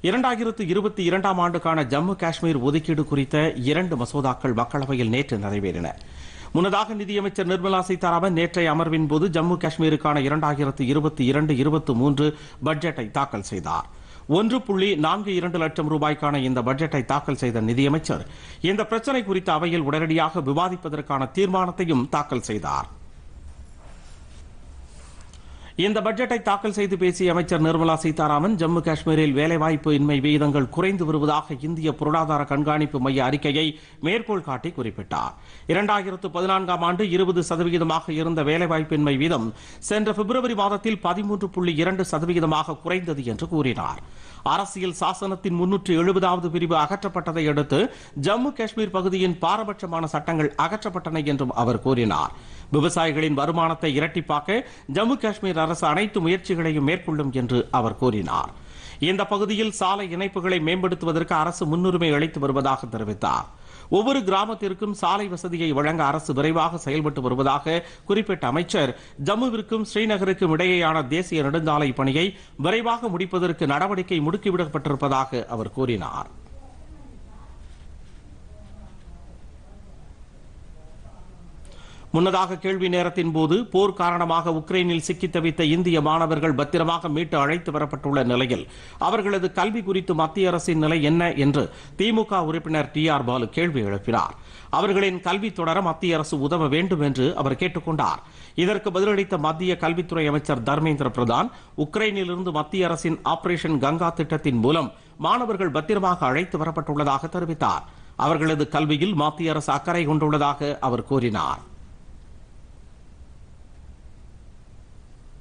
இரண்டாயிரத்து இருபத்தி இரண்டாம் ஆண்டுக்கான ஜம்மு காஷ்மீர் ஒதுக்கீடு குறித்த இரண்டு மசோதாக்கள் மக்களவையில் நேற்று நிறைவேறின முன்னதாக நிதியமைச்சர் நிர்மலா சீதாராமன் நேற்றைய அமர்வின் போது ஜம்மு காஷ்மீருக்கான இரண்டாயிரத்து இருபத்தி இரண்டு இருபத்தி மூன்று பட்ஜெட்டை தாக்கல் செய்தார் ஒன்று புள்ளி நான்கு இரண்டு லட்சம் ரூபாய்க்கான இந்த பட்ஜெட்டை தாக்கல் செய்த நிதியமைச்சர் இந்த பிரச்சினை குறித்து அவையில் உடனடியாக விவாதிப்பதற்கான தீர்மானத்தையும் தாக்கல் செய்தார் இந்த பட்ஜெட்டை தாக்கல் செய்து பேசிய அமைச்சர் நிர்மலா சீதாராமன் ஜம்மு காஷ்மீரில் வேலைவாய்ப்பு இன்மை விகிதங்கள் குறைந்து வருவதாக இந்திய பொருளாதார கண்காணிப்பு மைய அறிக்கையை மேற்கோள் காட்டி குறிப்பிட்டார் இரண்டாயிரத்து பதினான்காம் ஆண்டு இருபது சதவிகிதமாக இருந்த வேலைவாய்ப்பின்மை வீதம் சென்ற பிப்ரவரி மாதத்தில் பதிமூன்று புள்ளி இரண்டு சதவிகிதமாக குறைந்தது என்று கூறினார் அரசியல் சாசனத்தின் முன்னூற்று எழுபதாவது பிரிவு அகற்றப்பட்டதை அடுத்து ஜம்மு காஷ்மீர் பகுதியின் பாரபட்சமான சட்டங்கள் அகற்றப்பட்டன என்றும் அவர் கூறினார் விவசாயிகளின் வருமானத்தை இரட்டிப்பாக்க ஜம்மு காஷ்மீர் அரசு அனைத்து முயற்சிகளையும் மேற்கொள்ளும் என்று அவர் கூறினார் இந்த பகுதியில் சாலை இணைப்புகளை மேம்படுத்துவதற்கு அரசு முன்னுரிமை அளித்து வருவதாக தெரிவித்தார் ஒவ்வொரு கிராமத்திற்கும் சாலை வசதியை வழங்க அரசு விரைவாக செயல்பட்டு வருவதாக குறிப்பிட்ட அமைச்சர் ஜம்முவிற்கும் ஸ்ரீநகருக்கும் இடையேயான தேசிய நெடுஞ்சாலை பணியை விரைவாக முடிப்பதற்கு நடவடிக்கை முடுக்கிவிடப்பட்டிருப்பதாக அவர் கூறினார் முன்னதாக கேள்வி நேரத்தின் போது போர் காரணமாக உக்ரைனில் சிக்கித் தவித்த இந்திய மாணவர்கள் பத்திரமாக மீட்டு அழைத்து வரப்பட்டுள்ள நிலையில் அவர்களது கல்வி குறித்து மத்திய அரசின் நிலை என்ன என்று திமுக உறுப்பினர் டி ஆர் பாலு கேள்வி எழுப்பினார் அவர்களின் கல்வி தொடர மத்திய அரசு உதவ வேண்டும் என்று அவர் கேட்டுக்கொண்டார் இதற்கு பதிலளித்த மத்திய கல்வித்துறை அமைச்சர் தர்மேந்திர பிரதான் உக்ரைனிலிருந்து மத்திய அரசின் ஆபரேஷன் கங்கா திட்டத்தின் மூலம் மாணவர்கள் பத்திரமாக அழைத்து வரப்பட்டுள்ளதாக தெரிவித்தார் அவர்களது கல்வியில் மத்திய அரசு அக்கறை கொண்டுள்ளதாக அவர் கூறினார்